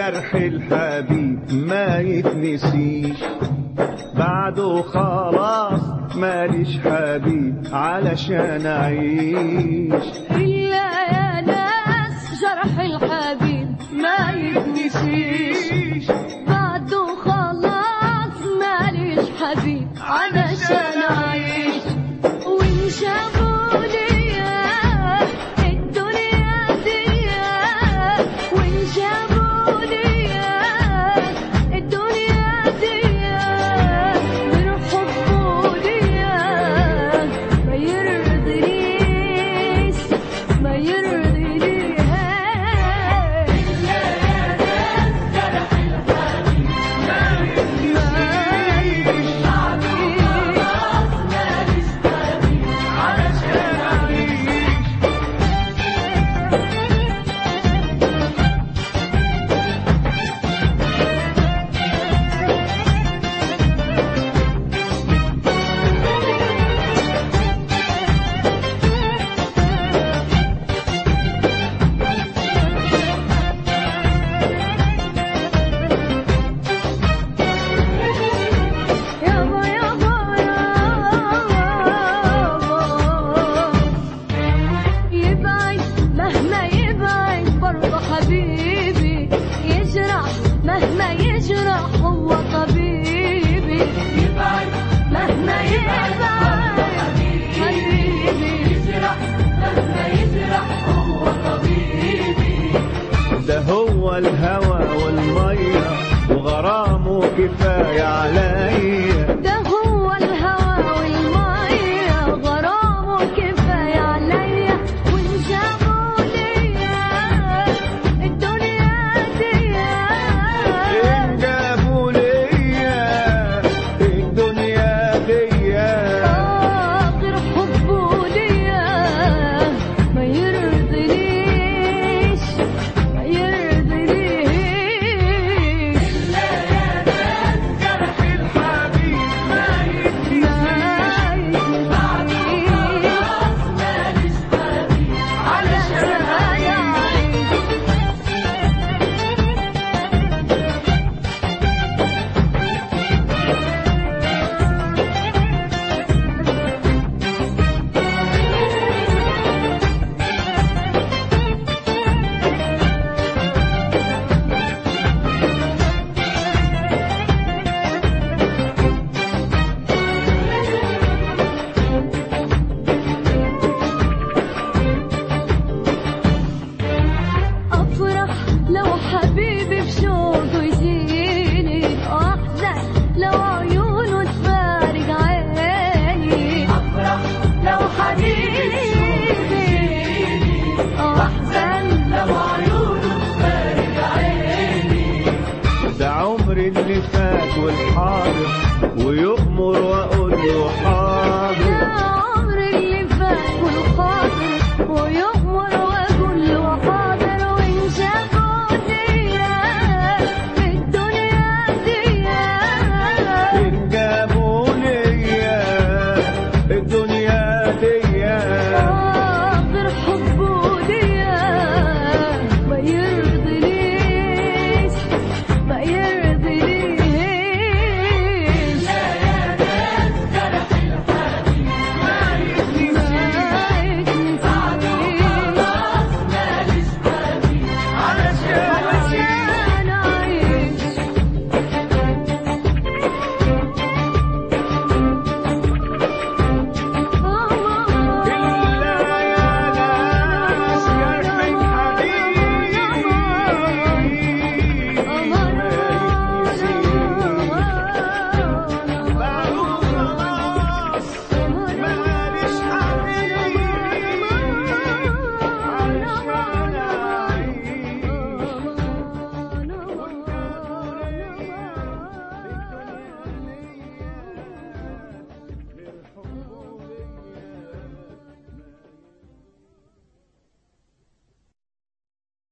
جرح الحبيب ما يتنسيش بعده خلاص ماليش حبيب علشان أعيش إلا يا ناس جرح الحبيب ما يتنسيش بعده خلاص ماليش حبيب علشان أعيش وإن شافوا ليا الدنيا دي وإن شافوا ليا الدنيا دي من حبه ليا ما يرضينيش ما يرضينيش يابا يابا يابا يبعد مهما يبعد برضه حبيبي يجرح مهما يجرح هو طبيبي يبعد مهما يبعد حبيبي يجرح مهما يجرح هو طبيبي ده هو الهوى والمية وغرامه كفاية عليا ده هو الهوى والمية غرامه كفاية عليا وإن جابوا ليا الدنيا دي إن جابوا ليا الدنيا ديا آخر حبه ليا ما يرضينيش ما يرضينيش أفرح لو حبيبي بشوقه يجيني وأحزن لو عيونه تفارق عيني أفرح لو حبيبي وأحزن لو عيونه تفارق عيني ده عمري اللي فات والحاضر ويؤمر واقول له حاضر يا